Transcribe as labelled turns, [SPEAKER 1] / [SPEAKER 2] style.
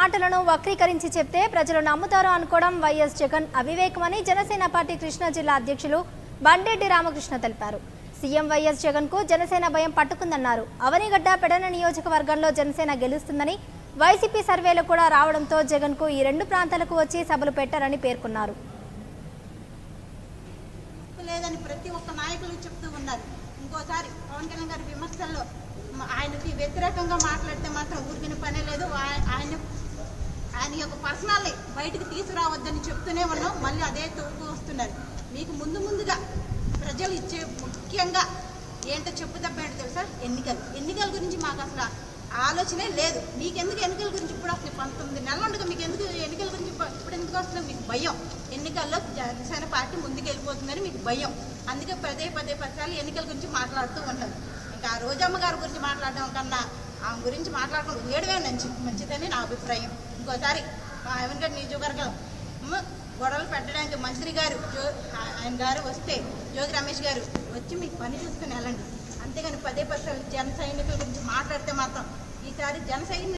[SPEAKER 1] మాటలను వక్రీకరించి చెప్తే ప్రజలు నమ్ముతారు అనుకోవడం వైఎస్ జగన్ అవివేకమని జనసేన పార్టీ కృష్ణా జిల్లా అధ్యక్షులు బండెడ్డి రామకృష్ణ తెలిపారు సీఎం వైఎస్ జగన్ కు జనసేన భయం పట్టుకుందన్నారు అవనిగడ్డ పెడన నియోజకవర్గంలో జనసేన గెలుస్తుందని వైసీపీ సర్వేలు కూడా రావడంతో జగన్ కు ఈ రెండు ప్రాంతాలకు వచ్చి సభలు పెట్టారని పేర్కొన్నారు
[SPEAKER 2] లేదని ప్రతి ఒక్క నాయకులు చెప్తూ ఉన్నారు ఇంకోసారి పవన్ కళ్యాణ్ గారి విమర్శల్లో మ- ఆయనకి వ్యతిరేకంగా మాట్లాడితే మాత్రం ఊరికిన పనే లేదు ఆయ- ఆయన ఆయన యొక్క పర్సనల్ని బయటకు తీసుకురావద్దని చెప్తూనే ఉన్నాం మళ్ళీ అదే తోడుకు వస్తున్నారు మీకు ముందు ముందుగా ప్రజలు ఇచ్చే ముఖ్యంగా ఏంటో చెప్పుదబ్బ ఏంటో తెలుసా ఎన్నికలు ఎన్నికల గురించి మాకు అసలు ఆలోచనే లేదు మీకెందుకు ఎన్నికల గురించి ఇప్పుడు అసలు పంతొమ్మిది నెలలు ఉండగా మీకు ఎందుకు ఎన్నికల గురించి ఇప్ప- ఇప్పుడు ఎందుకు వస్తుందో మీకు భయం ఎన్నికల్లో జనసేన పార్టీ ముందుకు వెళ్ళిపోతుందని మీకు భయం అందుకే పదే పదే పదిసార్లు ఎన్నికల గురించి మాట్లాడుతూ ఉంటారు ఇంకా ఆ రోజమ్మ గారి గురించి మాట్లాడడం కన్నా ఆమె గురించి మాట్లాడడం ఏడవే మంచి మంచిదని నా అభిప్రాయం ఇంకోసారి మా ఎవరికైనా నియోజకవర్గం మ, గొడవలు పెట్టడానికి మంత్రి గారు జో ఆయన గారు వస్తే జోగి రమేష్ గారు వచ్చి మీకు పని చూసుకుని వెళ్ళండి అంతేగాని పదే పదే జన సైనికుల గురించి మాట్లాడితే మాత్రం ఈసారి జన సైనికులు